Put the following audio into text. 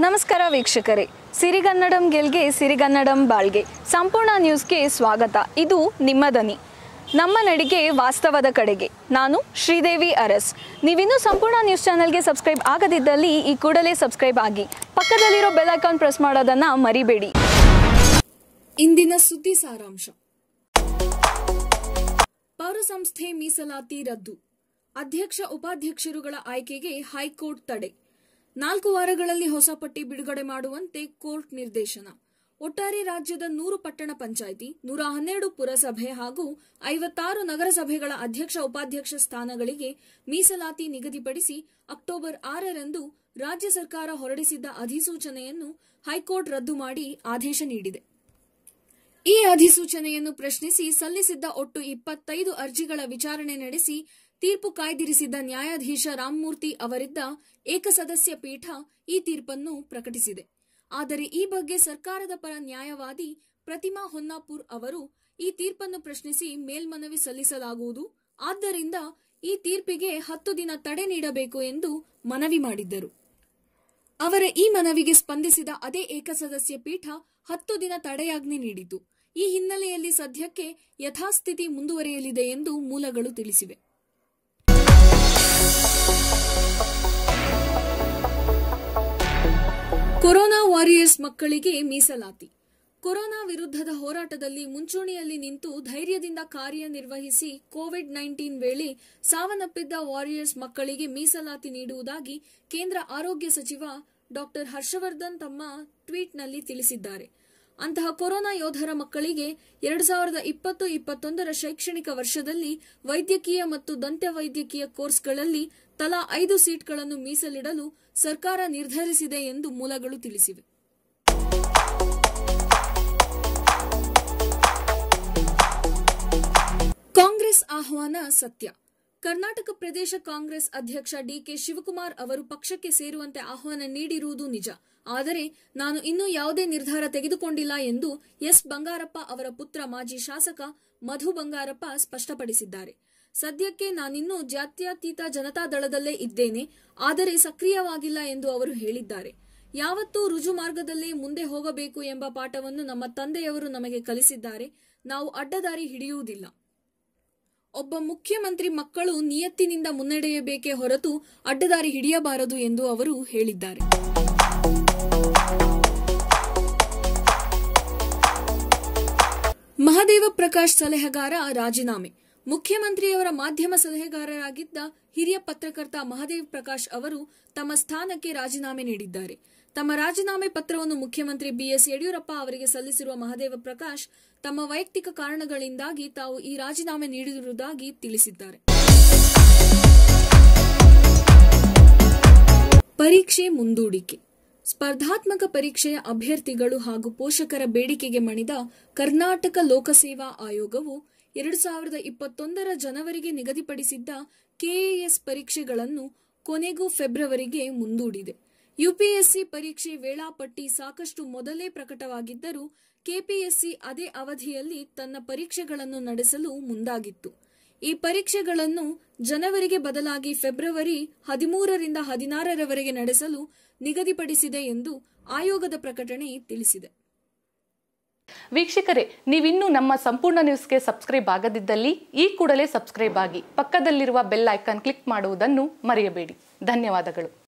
ನಮಸ್ಕಾರ ವೀಕ್ಷಕರೇ ಸಿರಿಗನ್ನಡಂ ಗೆಲ್ಗೆ ಸಿರಿಗನ್ನಡಂ ಬಾಳ್ಗೆ ಸಂಪೂರ್ಣ ನ್ಯೂಸ್ಗೆ ಸ್ವಾಗತ ಇದು ನಿಮ್ಮ ದನಿ ನಮ್ಮ ನಡಿಗೆ ವಾಸ್ತವದ ಕಡೆಗೆ ನಾನು ಶ್ರೀದೇವಿ ಅರಸ್ ನೀವಿನ್ನೂ ಸಂಪೂರ್ಣ ನ್ಯೂಸ್ ಚಾನೆಲ್ಗೆ ಸಬ್ಸ್ಕ್ರೈಬ್ ಆಗದಿದ್ದಲ್ಲಿ ಈ ಕೂಡಲೇ ಸಬ್ಸ್ಕ್ರೈಬ್ ಆಗಿ ಪಕ್ಕದಲ್ಲಿರೋ ಬೆಲ್ ಐಕಾನ್ ಪ್ರೆಸ್ ಮಾಡೋದನ್ನ ಮರಿಬೇಡಿ ಇಂದಿನ ಸುದ್ದಿ ಸಾರಾಂಶ ಪೌರ ಸಂಸ್ಥೆ ಮೀಸಲಾತಿ ರದ್ದು ಅಧ್ಯಕ್ಷ ಉಪಾಧ್ಯಕ್ಷರುಗಳ ಆಯ್ಕೆಗೆ ಹೈಕೋರ್ಟ್ ತಡೆ ನಾಲ್ಕು ವಾರಗಳಲ್ಲಿ ಹೊಸ ಪಟ್ಟಿ ಬಿಡುಗಡೆ ಮಾಡುವಂತೆ ಕೋರ್ಟ್ ನಿರ್ದೇಶನ ಒಟ್ಟಾರೆ ರಾಜ್ಯದ ನೂರು ಪಟ್ಟಣ ಪಂಚಾಯಿತಿ ನೂರ ಹನ್ನೆರಡು ಪುರಸಭೆ ಹಾಗೂ ಐವತ್ತಾರು ನಗರಸಭೆಗಳ ಅಧ್ಯಕ್ಷ ಉಪಾಧ್ಯಕ್ಷ ಸ್ಥಾನಗಳಿಗೆ ಮೀಸಲಾತಿ ನಿಗದಿಪಡಿಸಿ ಅಕ್ಟೋಬರ್ ಆರರಂದು ರಾಜ್ಯ ಸರ್ಕಾರ ಹೊರಡಿಸಿದ್ದ ಅಧಿಸೂಚನೆಯನ್ನು ಹೈಕೋರ್ಟ್ ರದ್ದು ಮಾಡಿ ಆದೇಶ ನೀಡಿದೆ ಈ ಅಧಿಸೂಚನೆಯನ್ನು ಪ್ರಶ್ನಿಸಿ ಸಲ್ಲಿಸಿದ್ದ ಒಟ್ಟು ಇಪ್ಪತ್ತೈದು ಅರ್ಜಿಗಳ ವಿಚಾರಣೆ ನಡೆಸಿ ತೀರ್ಪು ಕಾಯ್ದಿರಿಸಿದ್ದ ನ್ಯಾಯಾಧೀಶ ರಾಮಮೂರ್ತಿ ಅವರಿದ್ದ ಏಕಸದಸ್ಯ ಪೀಠ ಈ ತೀರ್ಪನ್ನು ಪ್ರಕಟಿಸಿದೆ ಆದರೆ ಈ ಬಗ್ಗೆ ಸರ್ಕಾರದ ಪರ ನ್ಯಾಯವಾದಿ ಪ್ರತಿಮಾ ಹೊನ್ನಾಪುರ್ ಅವರು ಈ ತೀರ್ಪನ್ನು ಪ್ರಶ್ನಿಸಿ ಮೇಲ್ಮನವಿ ಸಲ್ಲಿಸಲಾಗುವುದು ಆದ್ದರಿಂದ ಈ ತೀರ್ಪಿಗೆ ಹತ್ತು ದಿನ ತಡೆ ನೀಡಬೇಕು ಎಂದು ಮನವಿ ಮಾಡಿದ್ದರು ಅವರ ಈ ಮನವಿಗೆ ಸ್ಪಂದಿಸಿದ ಅದೇ ಏಕಸದಸ್ಯ ಪೀಠ ಹತ್ತು ದಿನ ತಡೆಯಾಜ್ಞೆ ನೀಡಿತು ಈ ಹಿನ್ನೆಲೆಯಲ್ಲಿ ಸದ್ಯಕ್ಕೆ ಯಥಾಸ್ಥಿತಿ ಮುಂದುವರಿಯಲಿದೆ ಎಂದು ಮೂಲಗಳು ತಿಳಿಸಿವೆ ಕೊರೋನಾ ವಾರಿಯರ್ಸ್ ಮಕ್ಕಳಿಗೆ ಮೀಸಲಾತಿ ಕೊರೋನಾ ವಿರುದ್ಧದ ಹೋರಾಟದಲ್ಲಿ ಮುಂಚೂಣಿಯಲ್ಲಿ ನಿಂತು ಧೈರ್ಯದಿಂದ ಕಾರ್ಯನಿರ್ವಹಿಸಿ ಕೋವಿಡ್ ನೈನ್ಟೀನ್ ವೇಳೆ ಸಾವನ್ನಪ್ಪಿದ್ದ ವಾರಿಯರ್ಸ್ ಮಕ್ಕಳಿಗೆ ಮೀಸಲಾತಿ ನೀಡುವುದಾಗಿ ಕೇಂದ್ರ ಆರೋಗ್ಯ ಸಚಿವ ಡಾಕ್ಟರ್ ಹರ್ಷವರ್ಧನ್ ತಮ್ಮ ಟ್ವೀಟ್ನಲ್ಲಿ ತಿಳಿಸಿದ್ದಾರೆ ಅಂತಹ ಕೊರೋನಾ ಯೋಧರ ಮಕ್ಕಳಿಗೆ ಎರಡು ಸಾವಿರದ ಇಪ್ಪತ್ತು ಇಪ್ಪತ್ತೊಂದರ ಶೈಕ್ಷಣಿಕ ವರ್ಷದಲ್ಲಿ ವೈದ್ಯಕೀಯ ಮತ್ತು ದಂತ್ಯ ವೈದ್ಯಕೀಯ ಕೋರ್ಸ್ಗಳಲ್ಲಿ ತಲಾ ಐದು ಸೀಟ್ಗಳನ್ನು ಮೀಸಲಿಡಲು ಸರ್ಕಾರ ನಿರ್ಧರಿಸಿದೆ ಎಂದು ಮೂಲಗಳು ತಿಳಿಸಿವೆ ಕಾಂಗ್ರೆಸ್ ಆಹ್ವಾನ ಸತ್ಯ ಕರ್ನಾಟಕ ಪ್ರದೇಶ ಕಾಂಗ್ರೆಸ್ ಅಧ್ಯಕ್ಷ ಡಿಕೆ ಶಿವಕುಮಾರ್ ಅವರು ಪಕ್ಷಕ್ಕೆ ಸೇರುವಂತೆ ಆಹ್ವಾನ ನೀಡಿರುವುದು ನಿಜ ಆದರೆ ನಾನು ಇನ್ನೂ ಯಾವುದೇ ನಿರ್ಧಾರ ತೆಗೆದುಕೊಂಡಿಲ್ಲ ಎಂದು ಎಸ್ ಬಂಗಾರಪ್ಪ ಅವರ ಪುತ್ರ ಮಾಜಿ ಶಾಸಕ ಮಧು ಬಂಗಾರಪ್ಪ ಸ್ಪಷ್ಟಪಡಿಸಿದ್ದಾರೆ ಸದ್ಯಕ್ಕೆ ನಾನಿನ್ನೂ ಜಾತ್ಯತೀತ ಜನತಾದಳದಲ್ಲೇ ಇದ್ದೇನೆ ಆದರೆ ಸಕ್ರಿಯವಾಗಿಲ್ಲ ಎಂದು ಅವರು ಹೇಳಿದ್ದಾರೆ ಯಾವತ್ತೂ ರುಜು ಮಾರ್ಗದಲ್ಲೇ ಮುಂದೆ ಹೋಗಬೇಕು ಎಂಬ ಪಾಠವನ್ನು ನಮ್ಮ ತಂದೆಯವರು ನಮಗೆ ಕಲಿಸಿದ್ದಾರೆ ನಾವು ಅಡ್ಡದಾರಿ ಹಿಡಿಯುವುದಿಲ್ಲ ಒಬ್ಬ ಮುಖ್ಯಮಂತ್ರಿ ಮಕ್ಕಳು ನಿಯತ್ತಿನಿಂದ ಮುನ್ನಡೆಯಬೇಕೇ ಹೊರತು ಅಡ್ಡದಾರಿ ಹಿಡಿಯಬಾರದು ಎಂದು ಅವರು ಹೇಳಿದ್ದಾರೆ ಮಹದೇವ ಪ್ರಕಾಶ್ ಸಲಹೆಗಾರ ರಾಜೀನಾಮೆ ಮುಖ್ಯಮಂತ್ರಿಯವರ ಮಾಧ್ಯಮ ಸಲಹೆಗಾರರಾಗಿದ್ದ ಹಿರಿಯ ಪತ್ರಕರ್ತ ಮಹದೇವ್ ಪ್ರಕಾಶ್ ಅವರು ತಮ್ಮ ಸ್ಥಾನಕ್ಕೆ ರಾಜೀನಾಮೆ ನೀಡಿದ್ದಾರೆ ತಮ್ಮ ರಾಜೀನಾಮೆ ಪತ್ರವನ್ನು ಮುಖ್ಯಮಂತ್ರಿ ಬಿಎಸ್ ಯಡಿಯೂರಪ್ಪ ಅವರಿಗೆ ಸಲ್ಲಿಸಿರುವ ಮಹದೇವ ಪ್ರಕಾಶ್ ತಮ್ಮ ವೈಯಕ್ತಿಕ ಕಾರಣಗಳಿಂದಾಗಿ ತಾವು ಈ ರಾಜೀನಾಮೆ ನೀಡಿರುವುದಾಗಿ ತಿಳಿಸಿದ್ದಾರೆ ಪರೀಕ್ಷೆ ಮುಂದೂಡಿಕೆ ಸ್ಪರ್ಧಾತ್ಮಕ ಪರೀಕ್ಷೆಯ ಅಭ್ಯರ್ಥಿಗಳು ಹಾಗೂ ಪೋಷಕರ ಬೇಡಿಕೆಗೆ ಮಣಿದ ಕರ್ನಾಟಕ ಲೋಕಸೇವಾ ಆಯೋಗವು ಎರಡು ಸಾವಿರದ ಇಪ್ಪತ್ತೊಂದರ ಜನವರಿಗೆ ನಿಗದಿಪಡಿಸಿದ್ದ ಕೆಎಎಸ್ ಪರೀಕ್ಷೆಗಳನ್ನು ಕೊನೆಗೂ ಫೆಬ್ರವರಿಗೆ ಮುಂದೂಡಿದೆ ಯುಪಿಎಸ್ಸಿ ಪರೀಕ್ಷೆ ವೇಳಾಪಟ್ಟಿ ಸಾಕಷ್ಟು ಮೊದಲೇ ಪ್ರಕಟವಾಗಿದ್ದರೂ ಕೆಪಿಎಸ್ಸಿ ಅದೇ ಅವಧಿಯಲ್ಲಿ ತನ್ನ ಪರೀಕ್ಷೆಗಳನ್ನು ನಡೆಸಲು ಮುಂದಾಗಿತ್ತು ಈ ಪರೀಕ್ಷೆಗಳನ್ನು ಜನವರಿಗೆ ಬದಲಾಗಿ ಫೆಬ್ರವರಿ ಹದಿಮೂರರಿಂದ ಹದಿನಾರರವರೆಗೆ ನಡೆಸಲು ನಿಗದಿಪಡಿಸಿದೆ ಎಂದು ಆಯೋಗದ ಪ್ರಕಟಣೆ ತಿಳಿಸಿದೆ ವೀಕ್ಷಕರೇ ನೀವಿನ್ನೂ ನಮ್ಮ ಸಂಪೂರ್ಣ ನ್ಯೂಸ್ಗೆ ಸಬ್ಸ್ಕ್ರೈಬ್ ಆಗದಿದ್ದಲ್ಲಿ ಈ ಕೂಡಲೇ ಸಬ್ಸ್ಕ್ರೈಬ್ ಆಗಿ ಪಕ್ಕದಲ್ಲಿರುವ ಬೆಲ್ ಐಕಾನ್ ಕ್ಲಿಕ್ ಮಾಡುವುದನ್ನು ಮರೆಯಬೇಡಿ ಧನ್ಯವಾದಗಳು